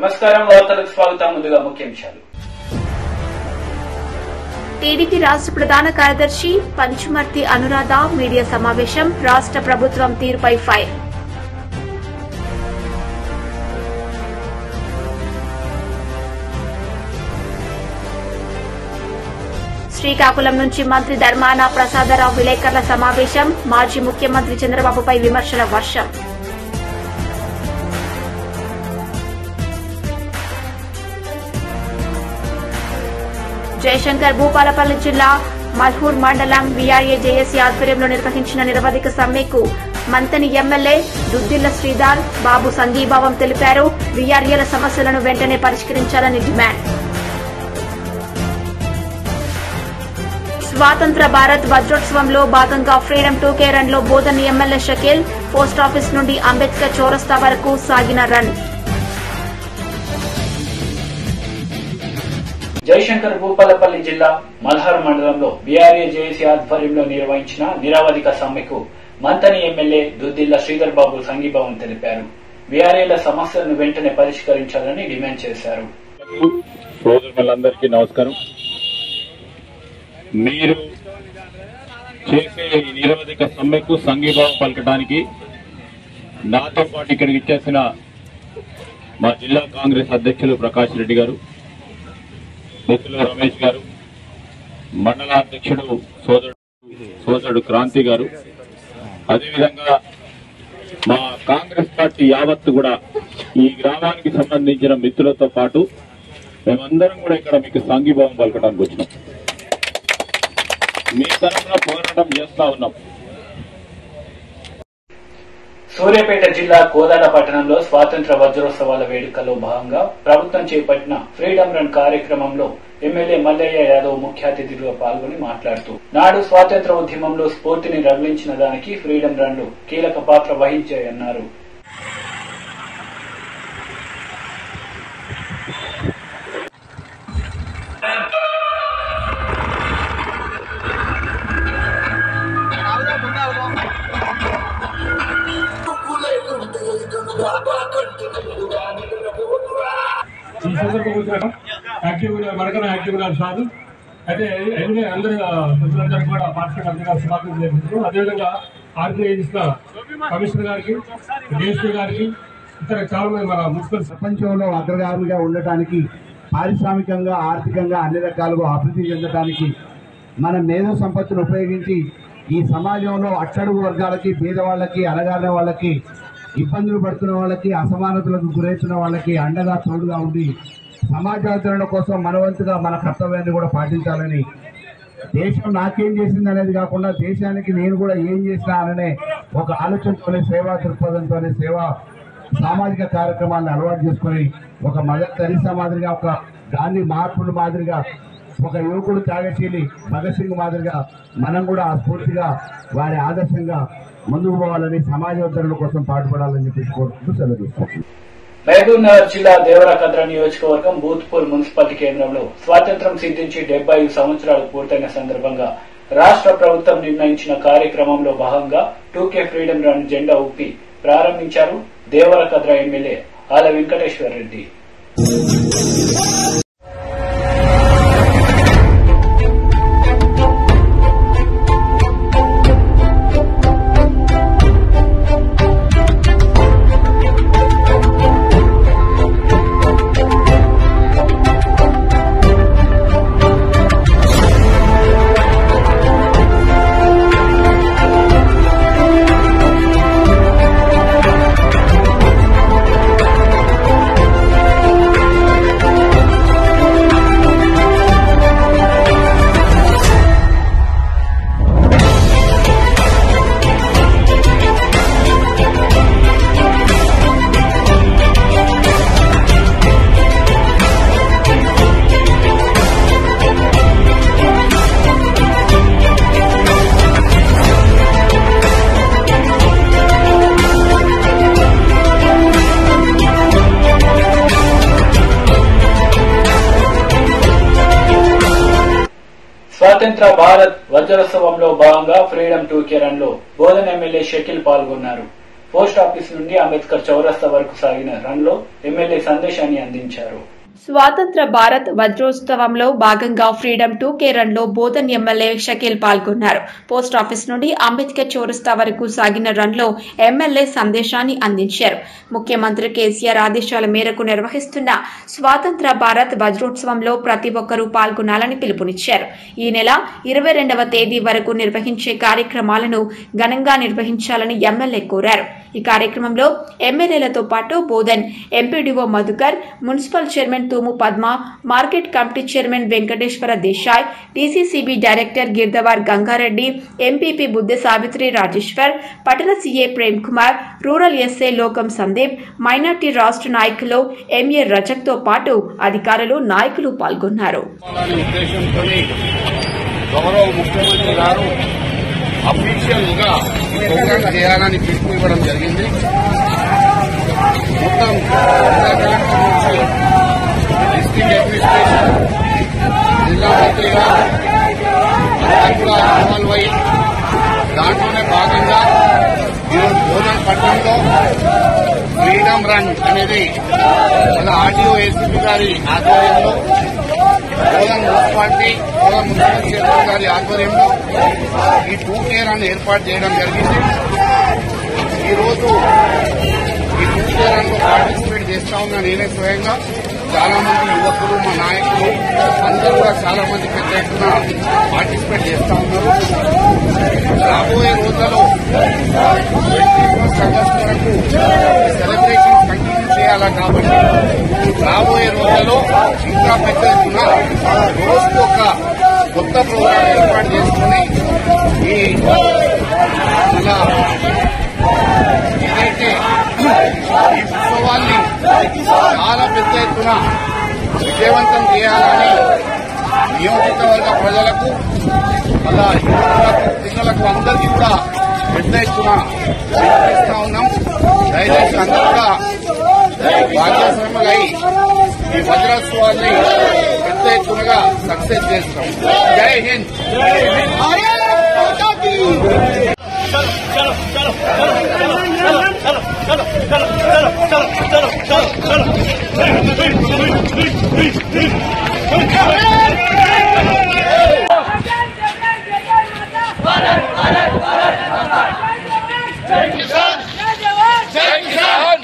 నమస్కారం వార్తలకు స్వాగతం ముందుగా ముఖ్యాంశాలు టీడీపీ రాష్ట్ర ప్రధాన కార్యదర్శి పంచుమర్తి అనురాధ మీడియా సమావేశం రాష్ట్ర ప్రభుత్వం తీరుపై ఫైర్ శ్రీకాకుళం నుంచి మంత్రి ధర్మాన ప్రసాదరావు విలేకరుల సమావేశం మాజీ ముఖ్యమంత్రి చంద్రబాబుపై విమర్శల వర్షం జయశంకర్ భూపాలపల్లి జిల్లా మల్హూర్ మండలం వీఆర్ఏ జేఏసీ ఆధ్వర్యంలో నిర్వహించిన నిరవధిక సమ్మెకు మంతని ఎమ్మెల్యే దుద్దిల్ల శ్రీధర్ బాబు సంఘీభావం తెలిపారు వీఆర్ఏల సమస్యలను వెంటనే పరిష్కరించాలని డిమాండ్ స్వాతంత్ర భారత్ వజ్రోత్సవంలో భాగంగా ఫ్రీడమ్ టూకే రన్ లో బోధన్ ఎమ్మెల్యే షకీల్ పోస్టాఫీస్ నుండి అంబేద్కర్ చౌరస్తా వరకు సాగిన రన్ జయశంకర్ భూపాలపల్లి జిల్లా మల్హార్ మండలంలో బీఆర్ఏ జేఏసీ ఆధ్వర్యంలో నిర్వహించిన నిరావధిక సమ్మెకు మంతని ఎమ్మెల్యే దుద్దిల్ల శ్రీధర్ బాబు సంఘీభావం తెలిపారు బీఆర్ఏల సమస్యలను వెంటనే పరిష్కరించాలని డిమాండ్ చేశారు సోదరులందరికీ నమస్కారం మీరు చేసే ఈ నిరవధిక సమ్మెకు సంఘీభావం పలకడానికి నాతో పాటు ఇక్కడికి ఇచ్చేసిన మా జిల్లా కాంగ్రెస్ అధ్యక్షులు ప్రకాష్ రెడ్డి గారు నిధుల రమేష్ గారు మండల అధ్యక్షుడు సోదరుడు సోదరుడు క్రాంతి గారు అదేవిధంగా మా కాంగ్రెస్ పార్టీ యావత్తు కూడా ఈ గ్రామానికి సంబంధించిన మిత్రులతో పాటు మేమందరం కూడా ఇక్కడ మీకు సంఘీభావం పలకడానికి వచ్చినాం మీ తరఫున పోరాటం చేస్తా ఉన్నాం సూర్యాపేట జిల్లా కోదాడ పట్టణంలో స్వాతంత్ర వజ్రోత్సవాల వేడుకలో భాగంగా ప్రభుత్వం చేపట్టిన ఫ్రీడమ్ రన్ కార్యక్రమంలో ఎమ్మెల్యే మల్లయ్య యాదవ్ ముఖ్య అతిథిగా పాల్గొని మాట్లాడుతూ నాడు స్వాతంత్ర ఉద్యమంలో స్ఫూర్తిని రగిలించిన దానికి ఫ్రీడమ్ రన్లు కీలక పాత్ర వహించాయన్నారు ఈ సందర్భంగా యాక్టివ్ మనకన్నా యాక్టివ్ గారు సార్ అయితే ఎన్ని అందరూ సభ్యులందరూ కూడా పార్టీ అందరూ శుభాకాంక్షలు తెలియజేస్తున్నారు అదేవిధంగా ఆర్గనైజ్ చేసిన కమిషనర్ గారికి డిఎస్పీ గారికి ఇతర చాలా మంది మన మున్సిపల్ ప్రపంచంలో అగ్రగామిగా ఉండటానికి పారిశ్రామికంగా ఆర్థికంగా అన్ని రకాలుగా అభివృద్ధి చెందడానికి మన మేధో సంపత్తిని ఉపయోగించి ఈ సమాజంలో అట్టడుగు వర్గాలకి పేదవాళ్ళకి అలగారిన వాళ్ళకి ఇబ్బందులు పడుతున్న వాళ్ళకి అసమానతలకు గురవుతున్న వాళ్ళకి అండగా తోడుగా ఉండి సమాజాచరణ కోసం మనవంతుగా మన కర్తవ్యాన్ని కూడా పాటించాలని దేశం నాకేం చేసింది అనేది కాకుండా దేశానికి నేను కూడా ఏం చేసినా అనే ఒక ఆలోచనతోనే సేవా దృక్పథంతోనే సేవా సామాజిక కార్యక్రమాలను అలవాటు చేసుకొని ఒక మదర్ తెరీసా మాదిరిగా ఒక గాంధీ మహాత్ముడు మాదిరిగా ఒక యువకుడు త్యాగశీలి భగత్ సింగ్ మాదిరిగా మనం కూడా ఆ స్ఫూర్తిగా వారి ఆదర్శంగా ముందుకు పోవాలని సమాజోద్ధరణ కోసం పాటుపడాలని చెప్పి కోరుకుంటూ సెలవు తీసుకుంటున్నాను మహబూబ్ నగర్ జిల్లా దేవరకద్ర నియోజకవర్గం బూత్పూర్ మున్సిపాలిటీ కేంద్రంలో స్వాతంత్ర్యం సిద్ధించి డెబ్బై ఐదు సంవత్సరాలు పూర్తయిన సందర్భంగా రాష్ట్ర ప్రభుత్వం నిర్ణయించిన కార్యక్రమంలో భాగంగా టూకే ఫ్రీడమ్ రన్ జెండా ఊపి ప్రారంభించారు దేవరకద్ర ఎమ్మెల్యే ఆల వెంకటేశ్వర రెడ్డి స్వాతంత్ర భారత్ వజ్రోత్సవంలో భాగంగా ఫ్రీడమ్ టూకే రన్ లో బోధన్ ఎమ్మెల్యే షకీల్ పాల్గొన్నారు పోస్ట్ ఆఫీస్ నుండి అంబేద్కర్ చౌరస్తా వరకు సాగిన రన్ లో ఎమ్మెల్యే సందేశాన్ని అందించారు స్వాతంత్ర భారత్ వజ్రోత్సవంలో భాగంగా ఫ్రీడమ్ టూ కే రన్ లో బోధన్ ఎమ్మెల్యే షకీల్ పాల్గొన్నారు పోస్ట్ ఆఫీస్ నుండి అంబేద్కర్ చౌరస్తా వరకు సాగిన రన్ లో ఎమ్మెల్యే సందేశాన్ని అందించారు ముఖ్యమంత్రి కేసీఆర్ ఆదేశాల మేరకు నిర్వహిస్తున్న స్వాతంత్ర భారత్ వజ్రోత్సవంలో ప్రతి ఒక్కరూ పాల్గొనాలని పిలుపునిచ్చారు ఈ నెల ఇరవై రెండవ తేదీ వరకు నిర్వహించే కార్యక్రమాలను ఘనంగా నిర్వహించాలని ఎమ్మెల్యే కోరారు ఈ కార్యక్రమంలో ఎమ్మెల్యేలతో పాటు Bodhan MPDO Madhukar municipal chairman Thumu Padma market committee chairman Venkateshwara Desai DCCB director గిర్దవార్ గంగారెడ్డి ఎంపీపీ బుద్దె సావిత్రి రాజేశ్వర్ పట్టణ CA Prem Kumar rural SA Lokam Sandeep minority రాష్ట్ర నాయకులు ఎంఏ రజక్తో పాటు అధికారులు నాయకులు పాల్గొన్నారు అనే ఉద్దేశంతో గౌరవ ముఖ్యమంత్రి గారు అఫీషియల్ గా ప్రోగ్రామ్ చేయాలని పిలుపు ఇవ్వడం జరిగింది మొత్తం జిల్లా కలెక్టర్ నుంచి డిస్టిక్ అడ్మినిస్ట్రేషన్ జిల్లా మంత్రి గారు అందరూ కూడా ఇన్వాల్వ్ అయ్యి దాంట్లోనే భాగంగా ఈరోజు బోధన్ పట్టణంలో ఫ్రీడమ్ రన్ అనేది మన ఆర్టీఓ ఏసీపీ గారి ఆధ్వర్యంలో Godhan municipality Godhan municipal chairman గారి ఆధ్వర్యంలో ఈ టూ కేర్ అని ఏర్పాటు చేయడం జరిగింది ఈరోజు ఈ టూ కేర్ లో పార్టిసిపేట్ చేస్తా ఉన్నా నేనే స్వయంగా చాలా మంది యువకులు మా నాయకులు అందరూ కూడా చాలా మంది పెద్ద ఎత్తున పార్టిసిపేట్ చేస్తా ఉన్నారు రాబోయే రోజులలో ట్వంటీ ఫస్ట్ ఆగస్ట్ వరకు సెలబ్రేషన్ కంటిన్యూ చేయాలా కాబట్టి రాబోయే రోజుల్లో ఇంకా పెద్ద ఎత్తున రోజుకు ఒక కొత్త ప్రోగ్రాం ఏర్పాటు చేసుకుని ఈ మన ఏదైతే ఈ ఉత్సవాన్ని చాలా పెద్ద ఎత్తున విజయవంతం చేయాలని నియోజకవర్గ ప్రజలకు అలా యువకులకు పిల్లలకు అందరికీ కూడా పెద్ద ఎత్తున పిలుపునిస్తా ఉన్నాం దయచేసి అందరూ కూడా భాగ్యశ్రమలై ఈ వజ్రోత్సవాన్ని పెద్ద ఎత్తునగా సక్సెస్ చేస్తాం జై హింద్ జై కిసాన్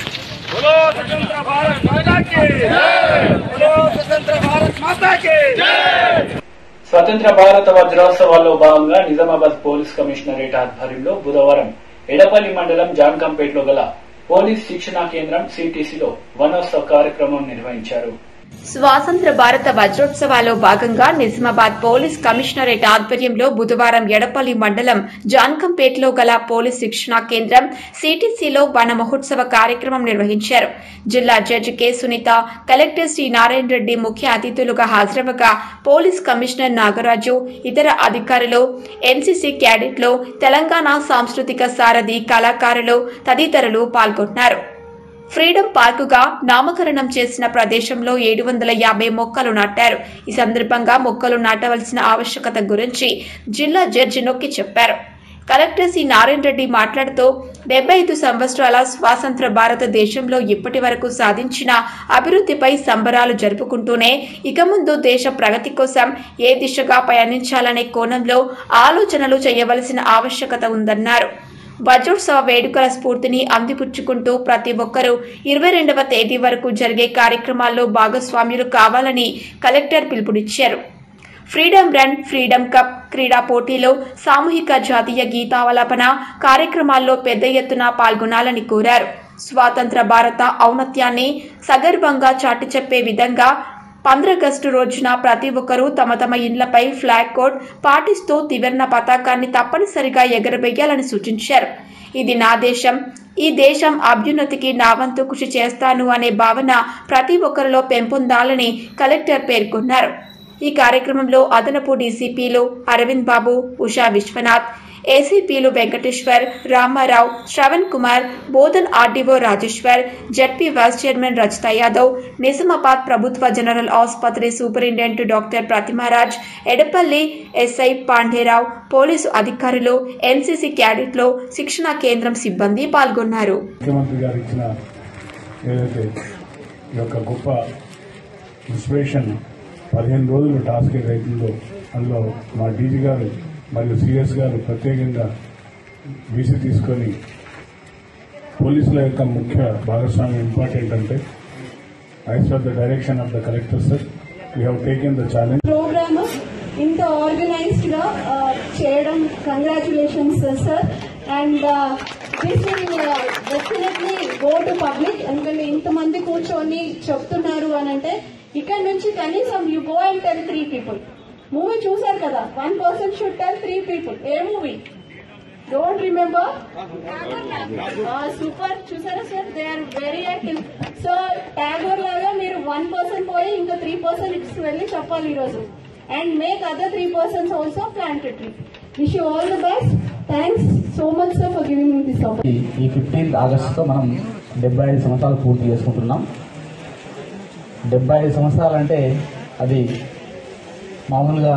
స్వతంత్ర భారత వజ్రోత్సవాల్లో భాగంగా నిజామాబాద్ పోలీస్ కమిషనరేట్ ఆధ్వర్యంలో బుధవారం ఎడపల్లి మండలం జాన్కంపేటలో గల పోలీస్ శిక్షణా కేంద్రం సిటీసీలో వనోత్సవ కార్యక్రమం నిర్వహించారు స్వాతంత్ర భారత వజ్రోత్సవాల్లో భాగంగా నిజామాబాద్ పోలీస్ కమిషనరేట్ ఆధ్వర్యంలో బుధవారం ఎడపల్లి మండలం జాన్కంపేటలో గల పోలీస్ శిక్షణా కేంద్రం సిటీసీలో వన మహోత్సవ కార్యక్రమం నిర్వహించారు జిల్లా judge K Sunitha collector Sri Narayana Reddy ముఖ్య అతిథులుగా హాజరవగా పోలీస్ కమిషనర్ నాగరాజు ఇతర అధికారులు ఎన్సీసీ క్యాడెట్లు తెలంగాణ సాంస్కృతిక సారథి కళాకారులు తదితరులు పాల్గొన్నారు ఫ్రీడమ్ పార్కుగా నామకరణం చేసిన ప్రదేశంలో ఏడు వందల యాభై మొక్కలు నాటారు ఈ సందర్భంగా మొక్కలు నాటవలసిన ఆవశ్యకత గురించి జిల్లా జడ్జి నొక్కి చెప్పారు కలెక్టర్ సి నారాయణ రెడ్డి మాట్లాడుతూ డెబ్బై ఐదు సంవత్సరాల స్వాతంత్ర భారతదేశంలో ఇప్పటి వరకు సాధించిన అభివృద్ధిపై సంబరాలు జరుపుకుంటూనే ఇక ముందు దేశ ప్రగతి కోసం ఏ దిశగా పయనించాలనే కోణంలో ఆలోచనలు చేయవలసిన ఆవశ్యకత ఉందన్నారు వజ్రోత్సవ వేడుకల స్ఫూర్తిని అందిపుచ్చుకుంటూ ప్రతి ఒక్కరూ ఇరవై రెండవ తేదీ వరకు జరిగే కార్యక్రమాల్లో భాగస్వామ్యులు కావాలని కలెక్టర్ పిలుపునిచ్చారు ఫ్రీడమ్ రన్ ఫ్రీడమ్ కప్ క్రీడా పోటీలో సామూహిక జాతీయ గీతావలపన కార్యక్రమాల్లో పెద్ద ఎత్తున పాల్గొనాలని కోరారు స్వాతంత్ర భారత ఔన్నత్యాన్ని సగర్వంగా చాటి చెప్పే విధంగా పంద్రగస్టు రోజున ప్రతి ఒక్కరూ తమ తమ ఇండ్లపై ఫ్లాగ్ కోడ్ పాటిస్తూ త్రివర్ణ పతాకాన్ని తప్పనిసరిగా ఎగరవేయాలని సూచించారు ఇది నా దేశం ఈ దేశం అభ్యున్నతికి నా వంతు కృషి చేస్తాను అనే భావన ప్రతి ఒక్కరిలో పెంపొందాలని కలెక్టర్ పేర్కొన్నారు ఈ కార్యక్రమంలో అదనపు డీసీపీలు అరవింద్ బాబు ఉషా విశ్వనాథ్ ఏసీపీలు Venkateshwar Rama Rao Shravan Kumar Bodhan RDO Rajeshwar ZP vice chairman Rajitha Yadav Nizamabad ప్రభుత్వ జనరల్ ఆసుపత్రి superintendent doctor Prathimaraj Edapally SI Pande Rao police అధికారులు ఎన్సీసీ క్యాడెట్లు శిక్షణా కేంద్రం సిబ్బంది పాల్గొన్నారు ముఖ్యమంత్రి గారు ఇచ్చిన ఏదైతే ఈ యొక్క గొప్ప ఇన్స్పిరేషన్ పదిహేను రోజులు టాస్క్ రైతుందో అందులో మా డీజీ గారు మరియు సిఎస్ గారు ప్రత్యేకంగా వీసీ తీసుకొని పోలీసుల యొక్క ముఖ్య భాగస్వామ్యం ఇంపార్టెంట్ అంటే as per the direction of the collector sir we have taken the challenge programme ఇంత ఆర్గనైజ్డ్ గా ఆ, చేయడం congratulations sir and this will definitely go to public ఎందుకంటే ఇంతమంది కూర్చొని చెప్తున్నారు అని అంటే ఇక్కడ నుంచి కనీసం you go and tell three people movie చూసారు కదా one person should tell three people a movie don't remember super చూసారా sir they are very active so Tagore లాగా మీరు వన్ పర్సన్ పోయి ఇంకా త్రీ పర్సన్స్ వెళ్ళి చెప్పాలి ఈరోజు and make other three persons also plant tree wish you all the best thanks so much sir for giving me this opportunity ఈ fifteenth ఆగస్టుతో మనం డెబ్బై ఐదు సంవత్సరాలు పూర్తి చేసుకుంటున్నాం డెబ్బై ఐదు సంవత్సరాలు అంటే అది మామూలుగా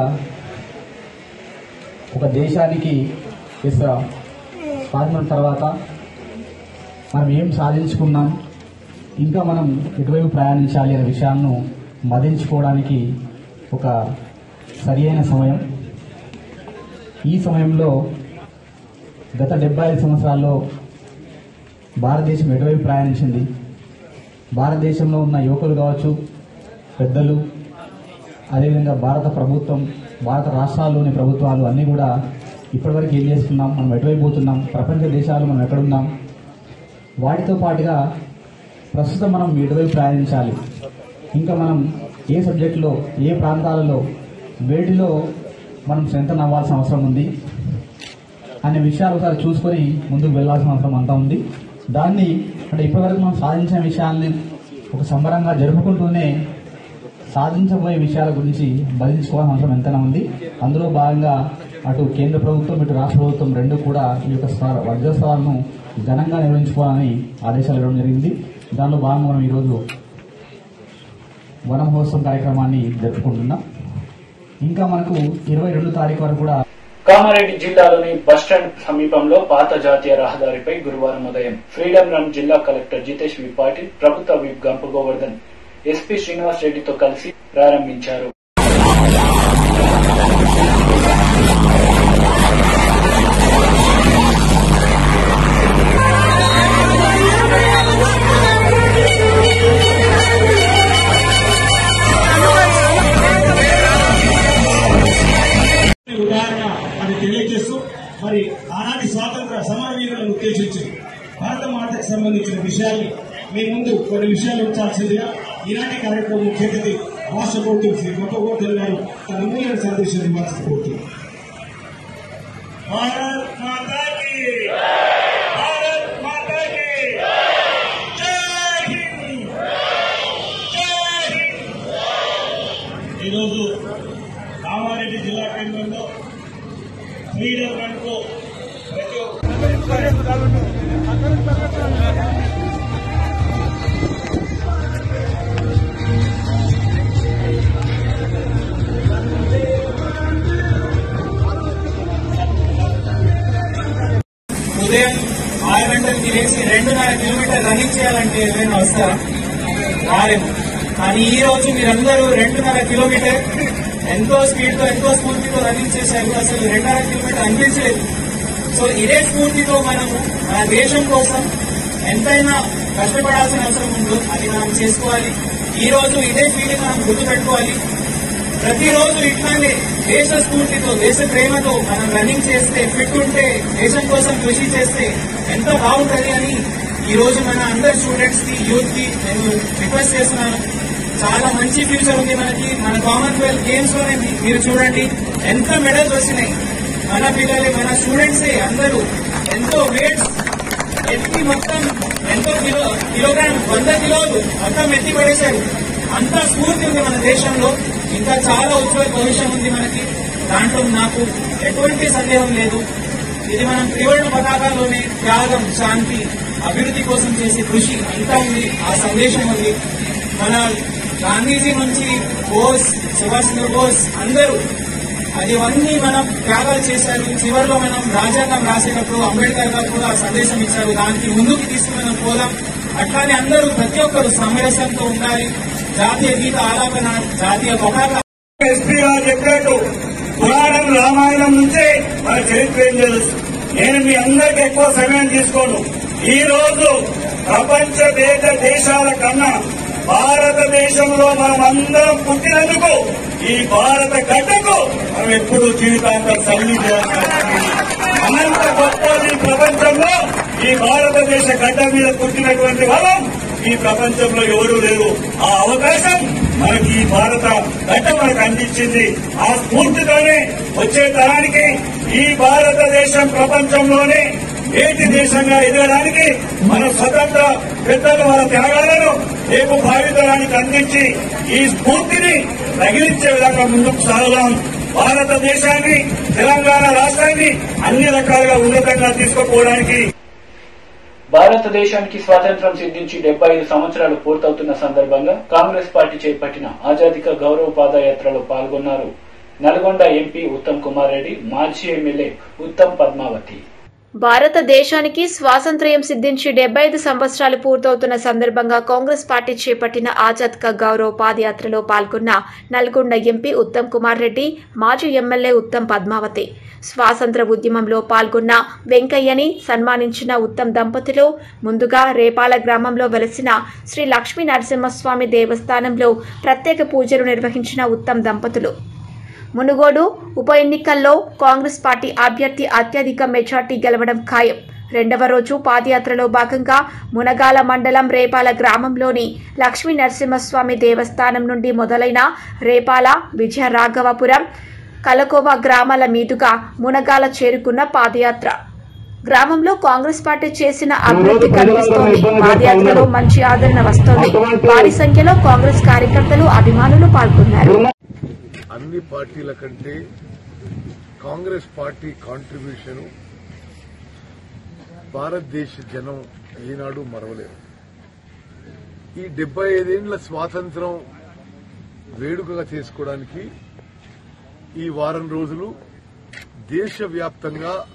ఒక దేశానికి ఇస స్వాతంత్రం తర్వాత మనం ఏం సాధించుకున్నాం ఇంకా మనం ఎటువైపు ప్రయాణించాలి అనే విషయాలను మదించుకోవడానికి ఒక సరి అయిన సమయం ఈ సమయంలో గత డెబ్బై ఐదు సంవత్సరాల్లో భారతదేశం ఎటువైపు ప్రయాణించింది భారతదేశంలో ఉన్న యువకులు కావచ్చు పెద్దలు అదేవిధంగా భారత ప్రభుత్వం భారత రాష్ట్రాల్లోని ప్రభుత్వాలు అన్నీ కూడా ఇప్పటివరకు ఏం చేస్తున్నాం మనం ఎటువైపు పోతున్నాం ప్రపంచ దేశాలు మనం ఎక్కడున్నాం వాటితో పాటుగా ప్రస్తుతం మనం ఎటువైపు ప్రయాణించాలి ఇంకా మనం ఏ సబ్జెక్టులో ఏ ప్రాంతాలలో వేటిలో మనం స్ట్రెంతన్ అవ్వాల్సిన అవసరం ఉంది అనే విషయాలు ఒకసారి చూసుకొని ముందుకు వెళ్లాల్సిన అవసరం అంతా ఉంది దాన్ని అంటే ఇప్పటివరకు మనం సాధించిన విషయాల్ని ఒక సంబరంగా జరుపుకుంటూనే సాధించబోయే విషయాల గురించి బదిలించుకోవాల్సిన అవసరం ఎంతైనా ఉంది అందులో భాగంగా అటు కేంద్ర ప్రభుత్వం ఇటు రాష్ట్ర ప్రభుత్వం రెండు కూడా ఈ యొక్క స్వ- వజ్రోత్సవాలను ఘనంగా నిర్వహించుకోవాలని ఆదేశాలు ఇవ్వడం జరిగింది దానిలో భాగంగా మనం ఈరోజు వన మహోత్సవం కార్యక్రమాన్ని జరుపుకుంటున్నాం ఇంకా మనకు ఇరవై రెండు తారీఖు వరకు కూడా కామారెడ్డి జిల్లాలోని బస్టాండ్ సమీపంలో పాత జాతీయ రహదారిపై గురువారం ఉదయం ఫ్రీడమ్ రన్ జిల్లా కలెక్టర్ జితేష్ వి పాటిల్ ప్రభుత్వ విప్ గంప గోవర్ధన్ ఎస్పీ శ్రీనివాస్ రెడ్డితో కలిసి ప్రారంభించారు ఉదాహరణ అని తెలియజేస్తూ మరి ఆనాటి స్వాతంత్ర సమరవీరులను ఉద్దేశించి భారత మాతకు సంబంధించిన విషయాల్ని మీ ముందు కొన్ని విషయాలు ఉంచాల్సిందిగా ఈనాటి కార్యక్రమం ముఖ్య అతిథి రాష్ట్ర కోర్టు శ్రీ గొప్పగోటల్ గారు తన మూల్యమైన సందేశాన్ని ఇవ్వాల్సి కోరుతుంది భారత్ మాతాకి భారత్ మాతాకి జై హింద్ జై హింద్ ఈరోజు కామారెడ్డి జిల్లా కేంద్రంలో ఫ్రీడమ్ రన్ కు ప్రతి ఒక్క ఉదయం ఆరు గంటలకి లేచి రెండున్నర కిలోమీటర్ రన్నింగ్ చేయాలంటే ఎవరైనా వస్తారా రాలేము కానీ ఈ రోజు మీరందరూ రెండున్నర కిలోమీటర్ ఎంతో స్పీడ్ తో ఎంతో స్ఫూర్తితో రన్నింగ్ చేశారు అసలు రెండున్నర కిలోమీటర్ అనిపించలేదు సో ఇదే స్ఫూర్తితో మనము మన దేశం కోసం ఎంతైనా కష్టపడాల్సిన అవసరం ఉందో అది మనం చేసుకోవాలి ఈ రోజు ఇదే ఫీల్డ్ మనం గుర్తుపెట్టుకోవాలి ప్రతిరోజు ఇట్లానే దేశ స్ఫూర్తితో దేశ ప్రేమతో మనం రన్నింగ్ చేస్తే ఫిట్ ఉంటే దేశం కోసం కృషి చేస్తే ఎంత బాగుంటది అని ఈ రోజు మన అందరు స్టూడెంట్స్ కి యూత్ కి నేను రిక్వెస్ట్ చేస్తున్నాను చాలా మంచి ఫ్యూచర్ ఉంది మనకి మన కామన్వెల్త్ గేమ్స్ లోనే మీ- మీరు చూడండి ఎంత మెడల్స్ వచ్చినాయి మన పిల్లలే మన స్టూడెంట్సే అందరూ ఎంతో వెయిట్స్ ఎత్తి మొత్తం ఎంతో కిలో కిలోగ్రామ్ వంద కిలోలు మొత్తం ఎత్తి పడేశారు అంత స్ఫూర్తి ఉంది మన దేశంలో ఇంకా చాలా ఉజ్వల భవిష్యం ఉంది మనకి దాంట్లో నాకు ఎటువంటి సందేహం లేదు ఇది మనం త్రివర్ణ పతాకాల్లోనే త్యాగం శాంతి అభివృద్ధి కోసం చేసే కృషి అంతా ఉంది ఆ సందేశం ఉంది మన గాంధీజీ నుంచి బోస్ సుభాష్ చంద్ర బోస్ అందరూ అది ఇవన్నీ మనం త్యాగాలు చేశారు చివరిలో మనం రాజ్యాంగం రాసేటప్పుడు అంబేద్కర్ గారు కూడా ఆ సందేశం ఇచ్చారు దానికి ముందుకు తీసుకుని పోదాం అట్లానే అందరూ ప్రతి ఒక్కరు సమరసంతో ఉండాలి జాతీయ గీత ఆలాపన జాతీయ పతాక ఎస్పీ గారు చెప్పినట్టు పురాణం రామాయణం నుంచే మన చరిత్ర ఏం తెలుసు నేను మీ అందరికి ఎక్కువ సమయం తీసుకోను ఈ రోజు ప్రపంచ దేశ దేశాల కన్నా భారతదేశంలో మనం అందరం పుట్టినందుకు ఈ భారత గడ్డకు మనం ఎప్పుడూ జీవితాంతం సల్లి అనంత గొప్పది ప్రపంచంలో ఈ భారతదేశ గడ్డ మీద పుట్టినటువంటి వరం ఈ ప్రపంచంలో ఎవరూ లేరు ఆ అవకాశం మనకి ఈ భారత గడ్డ మనకు అందించింది ఆ స్ఫూర్తితోనే వచ్చే తరానికి ఈ భారతదేశం ప్రపంచంలోనే ఏటి దేశంగా ఎదగడానికి మన స్వతంత్ర పెద్దలు వాళ్ళ త్యాగాలను రేపు భావితరానికి అందించి ఈ స్ఫూర్తిని తగిలించే విధంగా ముందుకు సాగుదాం భారతదేశాన్ని తెలంగాణ రాష్ట్రాన్ని అన్ని రకాలుగా ఉన్నతంగా తీసుకుపోవడానికి భారతదేశానికి స్వాతంత్ర్యం సిద్ధించి డెబ్బై ఐదు సంవత్సరాలు పూర్తవుతున్న సందర్భంగా కాంగ్రెస్ పార్టీ చేపట్టిన ఆజాదిక గౌరవ పాదయాత్రలో పాల్గొన్నారు నల్గొండ ఎంపీ ఉత్తమ్ కుమార్ రెడ్డి మాజీ ఎమ్మెల్యే ఉత్తమ్ పద్మావతి భారతదేశానికి స్వాతంత్ర్యం సిద్ధించి డెబ్బై ఐదు సంవత్సరాలు పూర్తవుతున్న సందర్భంగా కాంగ్రెస్ పార్టీ చేపట్టిన ఆజాద్ కా గౌరవ్ పాదయాత్రలో పాల్గొన్న నల్గొండ ఎంపీ ఉత్తమ్ కుమార్ రెడ్డి మాజీ ఎమ్మెల్యే ఉత్తమ్ పద్మావతి స్వాతంత్ర ఉద్యమంలో పాల్గొన్న వెంకయ్యని సన్మానించిన ఉత్తమ్ దంపతులు ముందుగా రేపాల గ్రామంలో వెలసిన శ్రీ లక్ష్మీ నరసింహస్వామి దేవస్థానంలో ప్రత్యేక పూజలు నిర్వహించిన ఉత్తమ్ దంపతులు మునుగోడు ఉప ఎన్నికల్లో కాంగ్రెస్ పార్టీ అభ్యర్థి అత్యధిక మెజార్టీ గెలవడం ఖాయం రెండవ రోజు పాదయాత్రలో భాగంగా మునగాల మండలం రేపాల గ్రామంలోని లక్ష్మీ నరసింహస్వామి దేవస్థానం నుండి మొదలైన రేపాల విజయ రాఘవపురం కలకోవ గ్రామాల మీదుగా మునగాల చేరుకున్న పాదయాత్ర గ్రామంలో కాంగ్రెస్ పార్టీ చేసిన అభివృద్ధి కనిపిస్తోంది పాదయాత్రలో మంచి ఆదరణ వస్తోంది భారీ సంఖ్యలో కాంగ్రెస్ కార్యకర్తలు అభిమానులు పాల్గొన్నారు అన్ని పార్టీల కంటే కాంగ్రెస్ పార్టీ కాంట్రిబ్యూషన్ భారతదేశ జనం ఈనాడు మరవలేరు ఈ డెబ్బై ఐదేళ్ల స్వాతంత్రం వేడుకగా చేసుకోవడానికి ఈ వారం రోజులు దేశవ్యాప్తంగా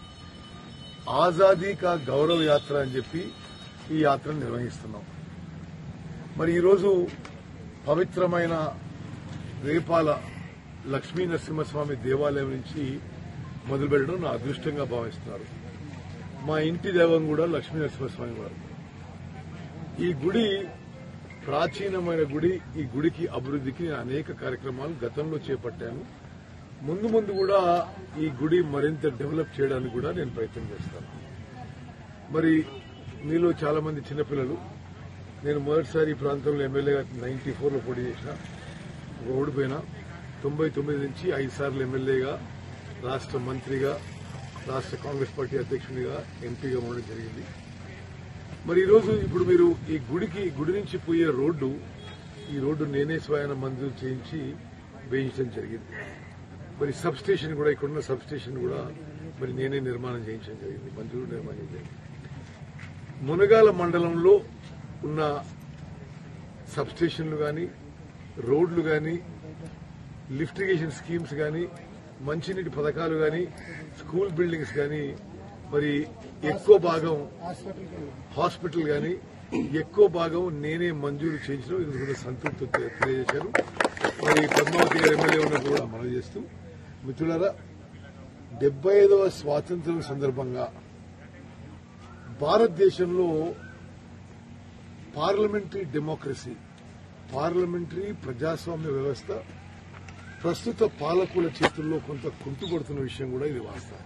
ఆజాదీ కా గౌరవ యాత్ర అని చెప్పి ఈ యాత్రను నిర్వహిస్తున్నాం మరి ఈరోజు పవిత్రమైన రేపాల లక్ష్మీ నరసింహస్వామి దేవాలయం నుంచి మొదలుపెట్టడం నా అదృష్టంగా భావిస్తున్నారు మా ఇంటి దైవం కూడా లక్ష్మీ నరసింహస్వామి వారు ఈ గుడి ప్రాచీనమైన గుడి ఈ గుడికి అభివృద్ధికి నేను అనేక కార్యక్రమాలు గతంలో చేపట్టాను ముందు ముందు కూడా ఈ గుడి మరింత డెవలప్ చేయడానికి కూడా నేను ప్రయత్నం చేస్తాను మరి మీలో చాలా మంది చిన్నపిల్లలు నేను మొదటిసారి ఈ ప్రాంతంలో ఎమ్మెల్యేగా నైన్టీ ఫోర్లో పోటీ చేసిన ఓడిపోయినా తొంభై తొమ్మిది నుంచి ఐదు సార్లు ఎమ్మెల్యేగా రాష్ట్ర మంత్రిగా రాష్ట్ర కాంగ్రెస్ పార్టీ అధ్యక్షునిగా ఎంపీగా ఉండడం జరిగింది మరి ఈరోజు ఇప్పుడు మీరు ఈ గుడికి గుడి నుంచి పోయే రోడ్డు ఈ రోడ్డు నేనే స్వయాన మంజూరు చేయించి వేయించడం జరిగింది మరి సబ్ స్టేషన్ కూడా ఇక్కడున్న సబ్ స్టేషన్ కూడా మరి నేనే నిర్మాణం చేయించడం జరిగింది మంజూరు నిర్మాణం జరిగింది మునగాల మండలంలో ఉన్న సబ్ స్టేషన్లు కానీ రోడ్లు కానీ లిఫ్టిగేషన్ స్కీమ్స్ కానీ మంచినీటి పథకాలు కానీ స్కూల్ బిల్డింగ్స్ కానీ మరి ఎక్కువ భాగం హాస్పిటల్ కానీ ఎక్కువ భాగం నేనే మంజూరు చేయించడం ఇందుకు సంతృప్తి తెలియజేశారు మరి పద్మావతి గారు ఎమ్మెల్యే ఉన్నప్పుడు కూడా మనం చేస్తూ మిత్రులారా డెబ్బై ఐదవ స్వాతంత్ర్యం సందర్భంగా భారతదేశంలో పార్లమెంటరీ డెమోక్రసీ పార్లమెంటరీ ప్రజాస్వామ్య వ్యవస్థ ప్రస్తుత పాలకుల చేతుల్లో కొంత కుంటుపడుతున్న విషయం కూడా ఇది వాస్తవం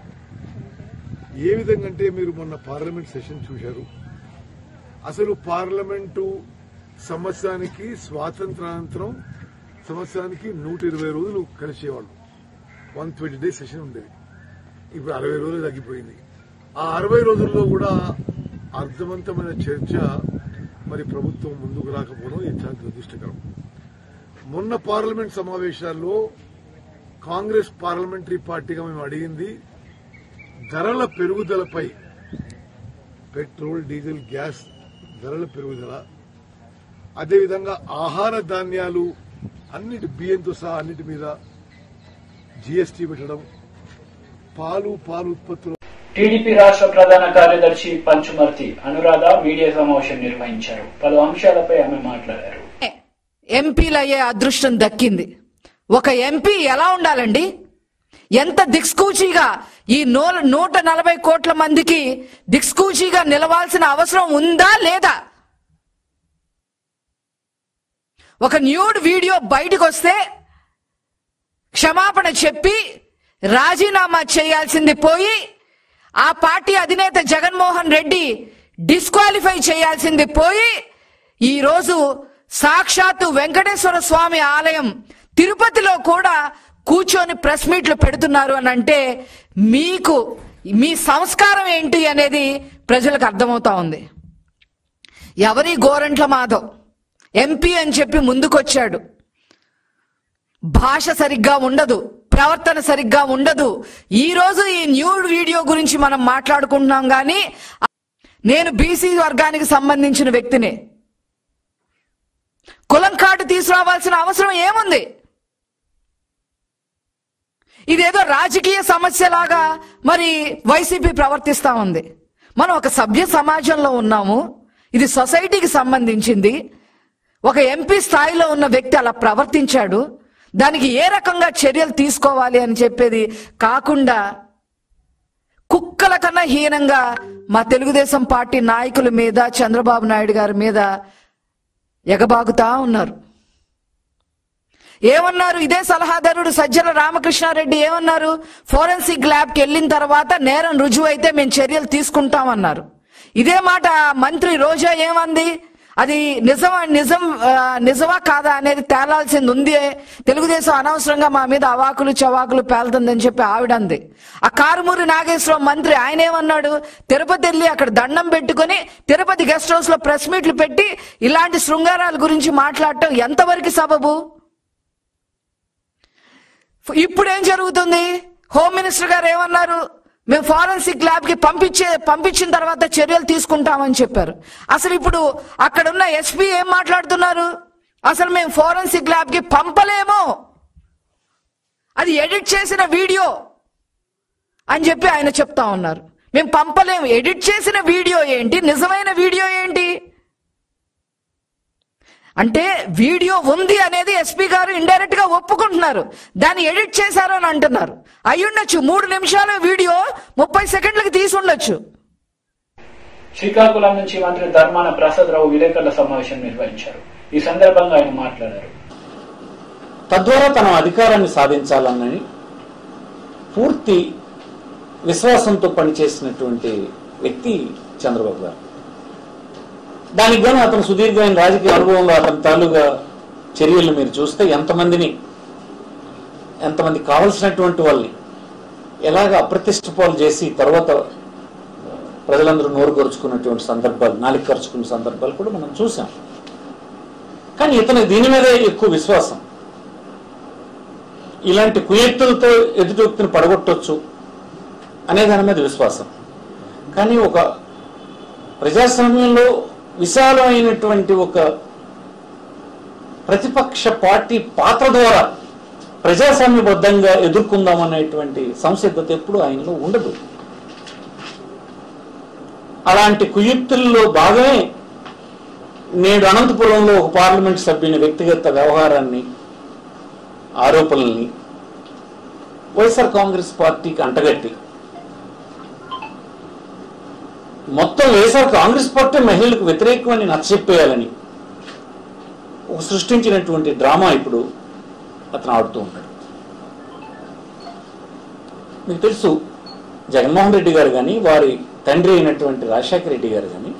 ఏ విధంగా అంటే మీరు మొన్న పార్లమెంట్ సెషన్ చూశారు అసలు పార్లమెంటు సంవత్సరానికి స్వాతంత్రానంతరం సంవత్సరానికి నూట ఇరవై రోజులు కలిసేవాళ్ళు వన్ ట్వంటీ డేస్ సెషన్ ఉండేది ఇప్పుడు అరవై రోజులు తగ్గిపోయింది ఆ అరవై రోజుల్లో కూడా అర్థవంతమైన చర్చ మరి ప్రభుత్వం ముందుకు రాకపోవడం ఇది చాలా దురదృష్టకరం మొన్న పార్లమెంట్ సమావేశాల్లో కాంగ్రెస్ పార్లమెంటరీ పార్టీగా మేము అడిగింది ధరల పెరుగుదలపై పెట్రోల్ డీజిల్ గ్యాస్ ధరల పెరుగుదల అదేవిధంగా ఆహార ధాన్యాలు అన్నిటి బియ్యంతో సహా అన్నిటి మీద జీఎస్టీ పెట్టడం పాలు పాలు ఉత్పత్తులు టీడీపీ రాష్ట్ర ప్రధాన కార్యదర్శి పంచుమర్తి అనురాధ మీడియా సమావేశం నిర్వహించారు పలు అంశాలపై ఆమె మాట్లాడారు ఎంపీలు అయ్యే అదృష్టం దక్కింది ఒక ఎంపీ ఎలా ఉండాలండి ఎంత దిక్స్కూచీగా ఈ నూ నూట నలభై కోట్ల మందికి దిక్స్కూచీగా నిలవాల్సిన అవసరం ఉందా లేదా ఒక న్యూడ్ వీడియో బయటకు వస్తే క్షమాపణ చెప్పి రాజీనామా చేయాల్సింది పోయి ఆ పార్టీ అధినేత జగన్మోహన్ రెడ్డి డిస్క్వాలిఫై చేయాల్సింది పోయి ఈ రోజు సాక్షాత్తు వెంకటేశ్వర స్వామి ఆలయం తిరుపతిలో కూడా కూర్చొని ప్రెస్ మీట్లు పెడుతున్నారు అని అంటే మీకు మీ సంస్కారం ఏంటి అనేది ప్రజలకు అర్థమవుతా ఉంది ఎవరి గోరంట్ల మాధవ్ ఎంపీ అని చెప్పి ముందుకొచ్చాడు భాష సరిగ్గా ఉండదు ప్రవర్తన సరిగ్గా ఉండదు ఈ రోజు ఈ న్యూడ్ వీడియో గురించి మనం మాట్లాడుకుంటున్నాం కానీ నేను బీసీ వర్గానికి సంబంధించిన వ్యక్తిని కులం కార్డు తీసుకురావాల్సిన అవసరం ఏముంది ఇదేదో రాజకీయ సమస్యలాగా మరి వైసీపీ ప్రవర్తిస్తా ఉంది మనం ఒక సభ్య సమాజంలో ఉన్నాము ఇది సొసైటీకి సంబంధించింది ఒక ఎంపీ స్థాయిలో ఉన్న వ్యక్తి అలా ప్రవర్తించాడు దానికి ఏ రకంగా చర్యలు తీసుకోవాలి అని చెప్పేది కాకుండా కుక్కల కన్నా హీనంగా మా తెలుగుదేశం పార్టీ నాయకుల మీద చంద్రబాబు నాయుడు గారి మీద ఎగబాగుతా ఉన్నారు ఏమన్నారు ఇదే సలహాదారుడు సజ్జల రామకృష్ణారెడ్డి ఏమన్నారు ఫోరెన్సిక్ ల్యాబ్కి వెళ్ళిన తర్వాత నేరం రుజువు అయితే మేము చర్యలు తీసుకుంటామన్నారు ఇదే మాట మంత్రి రోజా ఏమంది అది నిజం నిజం ఆ, నిజమా కాదా అనేది తేలాల్సింది ఉంది తెలుగుదేశం అనవసరంగా మా మీద అవాకులు చవాకులు పేలుతుందని చెప్పి ఆవిడంది ఆ కారుమూరి నాగేశ్వరం మంత్రి ఆయన ఏమన్నాడు తిరుపతి వెళ్ళి అక్కడ దండం పెట్టుకొని తిరుపతి గెస్ట్ హౌస్ లో ప్రెస్ మీట్లు పెట్టి ఇలాంటి శృంగారాల గురించి మాట్లాడటం ఎంతవరకు సబబు ఇప్పుడు ఏం జరుగుతుంది హోమ్ మినిస్టర్ గారు ఏమన్నారు మేము ఫారెన్సిక్ ల్యాబ్ కి పంపించే పంపించిన తర్వాత చర్యలు తీసుకుంటామని చెప్పారు అసలు ఇప్పుడు అక్కడ ఉన్న ఎస్పీ ఏం మాట్లాడుతున్నారు అసలు మేము ఫోరెన్సిక్ ల్యాబ్ కి పంపలేము అది ఎడిట్ చేసిన వీడియో అని చెప్పి ఆయన చెప్తా ఉన్నారు మేము పంపలేము ఎడిట్ చేసిన వీడియో ఏంటి నిజమైన వీడియో ఏంటి అంటే వీడియో ఉంది అనేది ఎస్పీ గారు ఇండైరెక్ట్ గా ఒప్పుకుంటున్నారు దాన్ని ఎడిట్ చేశారు అని అంటున్నారు అయ్యుండొచ్చు మూడు నిమిషాల వీడియో ముప్పై సెకండ్లకి తీసి ఉండొచ్చు శ్రీకాకుళం నుంచి మంత్రి ధర్మాన ప్రసాదరావు విలేకరుల సమావేశం నిర్వహించారు ఈ సందర్భంగా ఆయన మాట్లాడారు తద్వారా తన అధికారాన్ని సాధించాలన్నని పూర్తి విశ్వాసంతో పనిచేసినటువంటి వ్యక్తి చంద్రబాబు గారు దానికి గాను అతను సుదీర్ఘమైన రాజకీయ అనుభవంలో అతని తాలూగా చర్యలు మీరు చూస్తే ఎంతమందిని ఎంతమంది కావలసినటువంటి వాళ్ళని ఎలాగ అప్రతిష్ట పాలు చేసి తర్వాత ప్రజలందరూ నోరు గరుచుకున్నటువంటి సందర్భాలు నాలుగు ఖర్చుకున్న సందర్భాలు కూడా మనం చూసాం కానీ ఇతను దీని మీదే ఎక్కువ విశ్వాసం ఇలాంటి కుయక్తులతో ఎదుటి వ్యక్తిని పడగొట్టొచ్చు అనే దాని మీద విశ్వాసం కానీ ఒక ప్రజాస్వామ్యంలో విశాలమైనటువంటి ఒక ప్రతిపక్ష పార్టీ పాత్ర ద్వారా ప్రజాస్వామ్యబద్ధంగా ఎదుర్కొందామనేటువంటి సంసిద్ధత ఎప్పుడు ఆయనలో ఉండదు అలాంటి కుయుక్తుల్లో భాగమే నేడు అనంతపురంలో ఒక పార్లమెంట్ సభ్యుని వ్యక్తిగత వ్యవహారాన్ని ఆరోపణల్ని వైఎస్ఆర్ కాంగ్రెస్ పార్టీకి అంటగట్టి మొత్తం వైఎస్ఆర్ కాంగ్రెస్ పార్టీ మహిళలకు వ్యతిరేకమని నచ్చచెప్పేయాలని ఒక సృష్టించినటువంటి డ్రామా ఇప్పుడు అతను ఆడుతూ ఉంటాడు మీకు తెలుసు జగన్మోహన్ రెడ్డి గారు కానీ వారి తండ్రి అయినటువంటి రాజశేఖర రెడ్డి గారు కానీ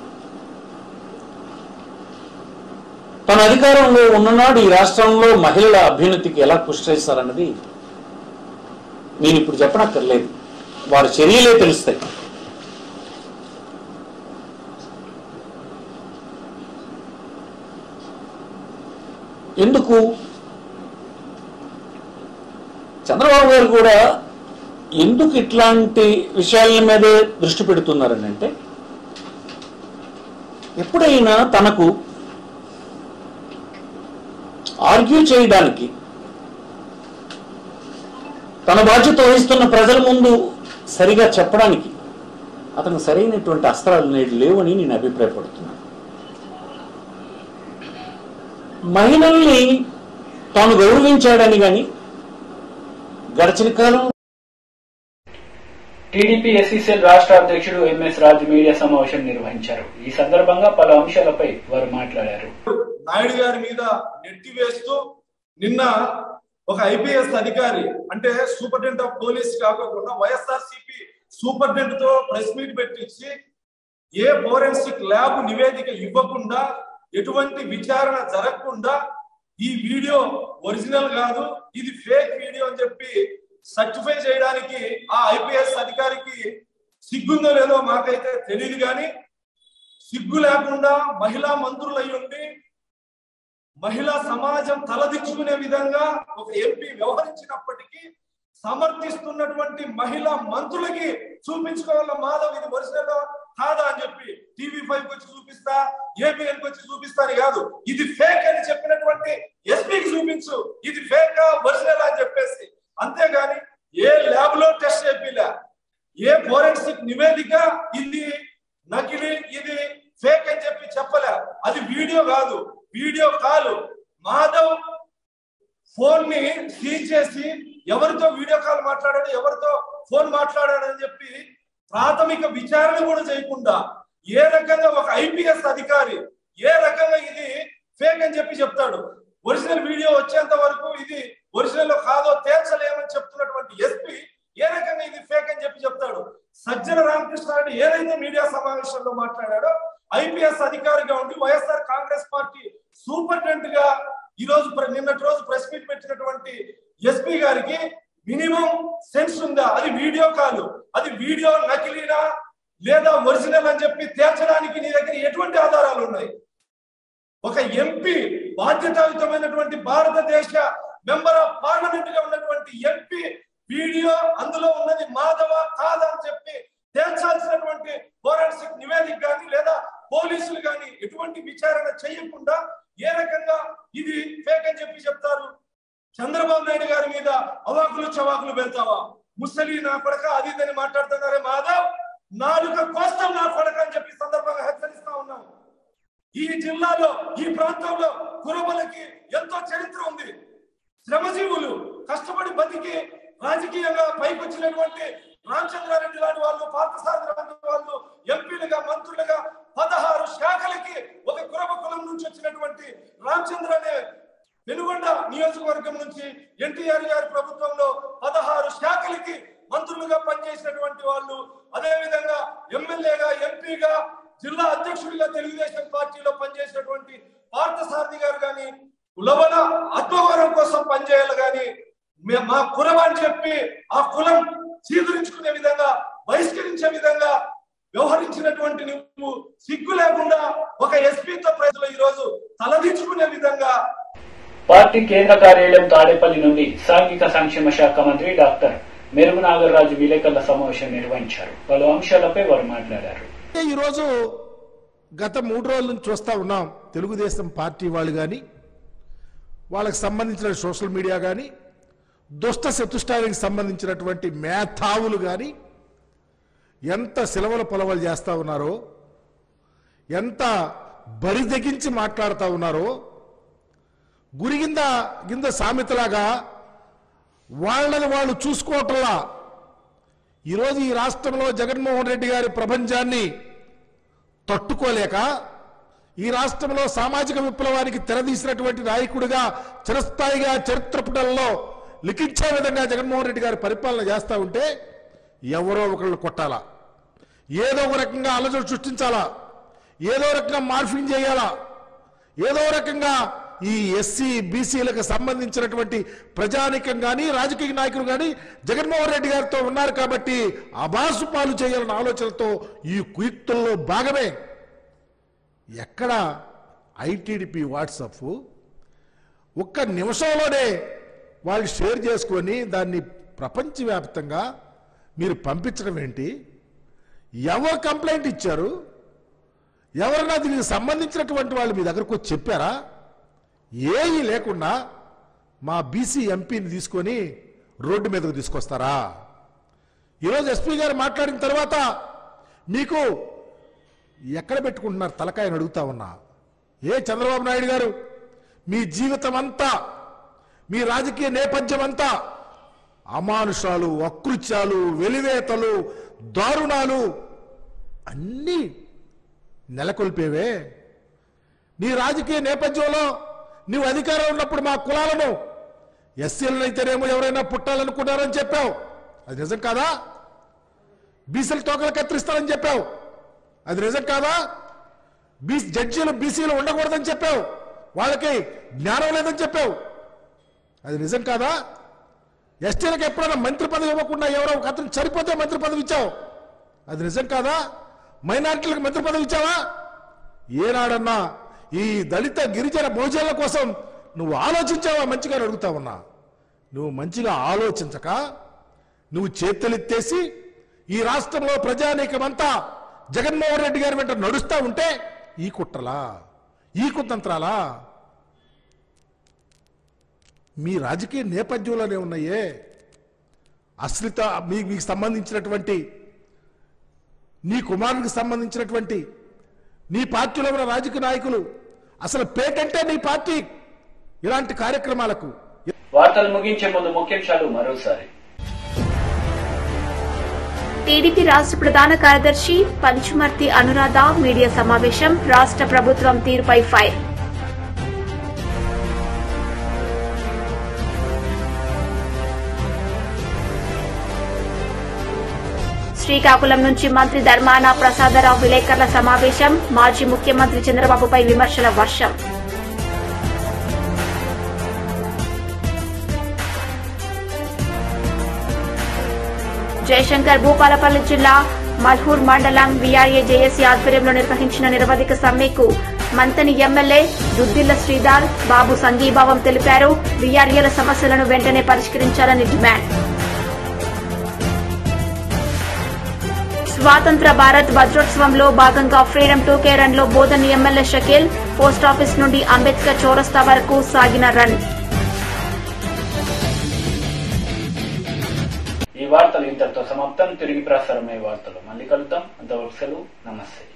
తన అధికారంలో ఉన్ననాడు ఈ రాష్ట్రంలో మహిళల అభ్యున్నతికి ఎలా కృషి చేస్తారన్నది నేను ఇప్పుడు చెప్పనక్కర్లేదు వారి చర్యలే తెలుస్తాయి ఎందుకు చంద్రబాబు గారు కూడా ఎందుకు ఇట్లాంటి విషయాల మీదే దృష్టి పెడుతున్నారని అంటే ఎప్పుడైనా తనకు ఆర్గ్యూ చేయడానికి తన బాధ్యత వహిస్తున్న ప్రజల ముందు సరిగా చెప్పడానికి అతను సరైనటువంటి అస్త్రాలు నేడు లేవని నేను అభిప్రాయపడుతున్నాను మహిళల్ని తాను గౌరవించాడని కానీ గడిచిన కాలం టీడీపీ ఎస్సీసీఎల్ రాష్ట్ర అధ్యక్షుడు ఎంఎస్ రాజు మీడియా సమావేశం నిర్వహించారు ఈ సందర్భంగా పలు అంశాలపై వారు మాట్లాడారు నాయుడు గారి మీద నెట్టి వేస్తూ నిన్న ఒక ఐపీఎస్ అధికారి అంటే సూపరింటెండెంట్ ఆఫ్ పోలీస్ కాకుండా వైఎస్ఆర్ సిపి సూపరింటెండెంట్ తో ప్రెస్ మీట్ పెట్టించి ఏ ఫోరెన్సిక్ ల్యాబ్ నివేదిక ఇవ్వకుండా ఎటువంటి విచారణ జరగకుండా ఈ వీడియో ఒరిజినల్ కాదు ఇది ఫేక్ వీడియో అని చెప్పి సర్టిఫై చేయడానికి ఆ ఐపీఎస్ అధికారికి సిగ్గుందో లేదో మాకైతే తెలియదు కానీ సిగ్గు లేకుండా మహిళా మంత్రులు అయి ఉండి మహిళా సమాజం తలదించుకునే విధంగా ఒక ఎంపీ వ్యవహరించినప్పటికీ సమర్థిస్తున్నటువంటి మహిళా మంత్రులకి చూపించుకోవాల మాధవ్ ఇది ఒరిజినల్ కాదా అని చెప్పి టీవీ ఫైవ్ వచ్చి చూపిస్తా ఏపీఎన్ వచ్చి చూపిస్తా అని కాదు ఇది ఫేక్ అని చెప్పినటువంటి ఎస్పీకి చూపించు ఇది ఫేక్ ఒరిజినల్ అని చెప్పేసి అంతేగాని ఏ ల్యాబ్ లో టెస్ట్ చేపిలే ఏ ఫోరెన్సిక్ నివేదిక ఇది నకిలీ ఇది ఫేక్ అని చెప్పి చెప్పలే అది వీడియో కాదు వీడియో కాల్ మాధవ్ ఫోన్ ని సీజ్ చేసి ఎవరితో వీడియో కాల్ మాట్లాడాడు ఎవరితో ఫోన్ మాట్లాడాడు అని చెప్పి ప్రాథమిక విచారణ కూడా చేయకుండా ఏ రకంగా ఒక ఐపీఎస్ అధికారి ఏ రకంగా ఇది ఫేక్ అని చెప్పి చెప్తాడు ఒరిజినల్ వీడియో వచ్చేంత వరకు ఇది ఒరిజినల్ కాదో తేల్చలేమని చెప్తున్నటువంటి ఎస్పీ ఏ రకంగా ఇది ఫేక్ అని చెప్పి చెప్తాడు సజ్జన రామకృష్ణారెడ్డి ఏదైతే మీడియా సమావేశంలో మాట్లాడాడో ఐపీఎస్ అధికారిగా ఉండి వైఎస్ఆర్ కాంగ్రెస్ పార్టీ సూపరింటెండెంట్ గా ఈ రోజు ప్ర- నిన్నటి రోజు ప్రెస్ మీట్ పెట్టినటువంటి ఎస్పీ గారికి మినిమం సెన్స్ ఉందా అది వీడియో కాల్ అది వీడియో నకిలీనా లేదా ఒరిజినల్ అని చెప్పి తేల్చడానికి నీ దగ్గర ఎటువంటి ఆధారాలు ఉన్నాయి ఒక ఎంపీ బాధ్యతాయుతమైనటువంటి భారతదేశ మెంబర్ ఆఫ్ పార్లమెంట్ గా ఉన్నటువంటి ఎంపీ వీడియో అందులో ఉన్నది మాధవ కాదని చెప్పి తేల్చాల్సినటువంటి ఫోరెన్సిక్ నివేదిక కానీ లేదా పోలీసులు కానీ ఎటువంటి విచారణ చేయకుండా ఏ రకంగా ఇది ఫేక్ అని చెప్పి చెప్తారు చంద్రబాబు నాయుడు గారి మీద అవాకులు చవాకులు పెడతావా ముసలి నా కొడక అది ఇదని మాట్లాడుతున్నారే మాధవ్ నాలుక కోస్తం నా కొడక అని చెప్పి సందర్భంగా హెచ్చరిస్తా ఉన్నాం ఈ జిల్లాలో ఈ ప్రాంతంలో కురబలకి ఎంతో చరిత్ర ఉంది శ్రమజీవులు కష్టపడి బతికి రాజకీయంగా పైకొచ్చినటువంటి రామచంద్రారెడ్డి లాంటి వాళ్ళు పార్థసారథి లాంటి వాళ్ళు ఎంపీలుగా మంత్రులుగా పదహారు శాఖలకి ఒక కురబ కులం నుంచి వచ్చినటువంటి రామచంద్ర అనే వెనుగొండ నియోజకవర్గం నుంచి ఎన్టీఆర్ గారి ప్రభుత్వంలో పదహారు శాఖలకి మంత్రులుగా పనిచేసినటువంటి వాళ్ళు అదే విధంగా ఎమ్మెల్యేగా ఎంపీగా జిల్లా అధ్యక్షుడిగా తెలుగుదేశం పార్టీలో పనిచేసినటువంటి పార్థసారథి గారు కానీ కులబల ఆత్మగౌరవం కోసం పనిచేయాలి కానీ మే- మా కులం అని చెప్పి ఆ కులం చీదరించుకునే విధంగా బహిష్కరించే విధంగా వ్యవహరించినటువంటి నువ్వు సిగ్గు లేకుండా ఒక ఎస్పీతో ప్రజలు ఈ రోజు తలదించుకునే విధంగా పార్టీ కేంద్ర కార్యాలయం తాడేపల్లి నుండి సాంఘిక సంక్షేమ శాఖ మంత్రి డాక్టర్ మెరుగు నాగరాజు విలేకరుల సమావేశం నిర్వహించారు పలు అంశాలపై వారు మాట్లాడారు ఈరోజు గత మూడు రోజుల నుంచి చూస్తూ ఉన్నాం తెలుగుదేశం పార్టీ వాళ్ళు కానీ వాళ్ళకి సంబంధించిన సోషల్ మీడియా కానీ దుష్ట చతుష్టానికి సంబంధించినటువంటి మేధావులు కానీ ఎంత సెలవుల పొలవలు చేస్తూ ఉన్నారో ఎంత బరి తెగించి మాట్లాడుతూ ఉన్నారో గురిగింద గింద సామెతలాగా వాళ్ళని వాళ్ళు చూసుకోవటంలా ఈరోజు ఈ రాష్ట్రంలో జగన్మోహన్ రెడ్డి గారి ప్రపంచాన్ని తట్టుకోలేక ఈ రాష్ట్రంలో సామాజిక విప్లవానికి తెరదీసినటువంటి నాయకుడిగా చిరస్థాయిగా చరిత్ర పుటల్లో లిఖించే విధంగా జగన్మోహన్ రెడ్డి గారి పరిపాలన చేస్తూ ఉంటే ఎవరో ఒకళ్ళు కొట్టాలా ఏదో ఒక రకంగా అలజడి సృష్టించాలా ఏదో రకంగా మార్ఫింగ్ చేయాలా ఏదో రకంగా ఈ ఎస్సీ బీసీలకు సంబంధించినటువంటి ప్రజానికం కానీ రాజకీయ నాయకులు కానీ జగన్మోహన్ రెడ్డి గారితో ఉన్నారు కాబట్టి అబాసు పాలు చేయాలన్న ఆలోచనతో ఈ కుయుక్తుల్లో భాగమే ఎక్కడ ఐటీడీపీ వాట్సాప్ ఒక్క నిమిషంలోనే వాళ్ళు షేర్ చేసుకొని దాన్ని ప్రపంచవ్యాప్తంగా మీరు పంపించడం ఏంటి ఎవరు కంప్లైంట్ ఇచ్చారు ఎవరైనా దీనికి సంబంధించినటువంటి వాళ్ళు మీ దగ్గరకు వచ్చి చెప్పారా ఏమీ లేకుండా మా బీసీ ఎంపీని తీసుకొని రోడ్డు మీదకు తీసుకొస్తారా ఈరోజు ఎస్పీ గారు మాట్లాడిన తర్వాత మీకు ఎక్కడ పెట్టుకుంటున్నారు తలకాయని అడుగుతా ఉన్నా ఏ చంద్రబాబు నాయుడు గారు మీ జీవితం అంతా మీ రాజకీయ నేపథ్యం అంతా అమానుషాలు అకృత్యాలు వెలివేతలు దారుణాలు అన్నీ నెలకొల్పేవే నీ రాజకీయ నేపథ్యంలో నీవు అధికారం ఉన్నప్పుడు మా కులాలను ఎస్సీలను అయితేనేమో ఎవరైనా పుట్టాలనుకున్నారని చెప్పావు అది నిజం కాదా బీసీలు తోకలు కత్తిరిస్తారని చెప్పావు అది నిజం కాదా బీ జడ్జీలు బీసీలు ఉండకూడదని చెప్పావు వాళ్ళకి జ్ఞానం లేదని చెప్పావు అది నిజం కాదా ఎస్టీలకు ఎప్పుడైనా మంత్రి పదవి ఇవ్వకుండా ఎవరో ఒక అతను చనిపోతే మంత్రి పదవి ఇచ్చావు అది నిజం కాదా మైనారిటీలకు మంత్రి పదవి ఇచ్చావా ఏనాడన్నా ఈ దళిత గిరిజన భోజనాల కోసం నువ్వు ఆలోచించావా మంచిగా అని అడుగుతా ఉన్నా నువ్వు మంచిగా ఆలోచించక నువ్వు చేతులెత్తేసి ఈ రాష్ట్రంలో ప్రజానీకమంతా జగన్మోహన్ రెడ్డి గారి వెంట నడుస్తా ఉంటే ఈ కుట్రలా ఈ కుతంత్రాలా మీ రాజకీయ నేపథ్యంలోనే ఉన్నాయే అశ్రిత మీ మీకు సంబంధించినటువంటి నీ కుమారునికి సంబంధించినటువంటి నీ పార్టీలో ఉన్న రాజకీయ నాయకులు అసలు పేటంటే నీ పార్టీ ఇలాంటి కార్యక్రమాలకు వార్తలు ముగించే ముందు ముఖ్యాంశాలు మరోసారి టీడీపీ రాష్ట్ర ప్రధాన కార్యదర్శి పంచుమర్తి అనురాధ మీడియా సమావేశం రాష్ట్ర ప్రభుత్వం తీరుపై ఫైర్ శ్రీకాకుళం నుంచి మంత్రి ధర్మాన ప్రసాదరావు విలేకరుల సమావేశం మాజీ ముఖ్యమంత్రి చంద్రబాబుపై విమర్శల వర్షం జయశంకర్ భూపాలపల్లి జిల్లా మల్హూర్ మండలం వీఆర్ఏ జేఏసీ ఆధ్వర్యంలో నిర్వహించిన నిరవధిక సమ్మెకు మంతని ఎమ్మెల్యే దుద్దిల్ల శ్రీధర్ బాబు సంఘీభావం తెలిపారు వీఆర్ఏల సమస్యలను వెంటనే పరిష్కరించాలని డిమాండ్ స్వాతంత్ర భారత్ వజ్రోత్సవంలో భాగంగా ఫ్రీడమ్ టూకే రన్ లో బోధన్ ఎమ్మెల్యే షకీల్ పోస్టాఫీస్ నుండి అంబేద్కర్ చౌరస్తా వరకు సాగిన రన్ ఈ వార్తలు ఇంతటితో సమాప్తం తిరిగి ప్రసారమయ్యే వార్తలు మళ్ళీ కలుద్దాం అంతవరకు సెలవు నమస్తే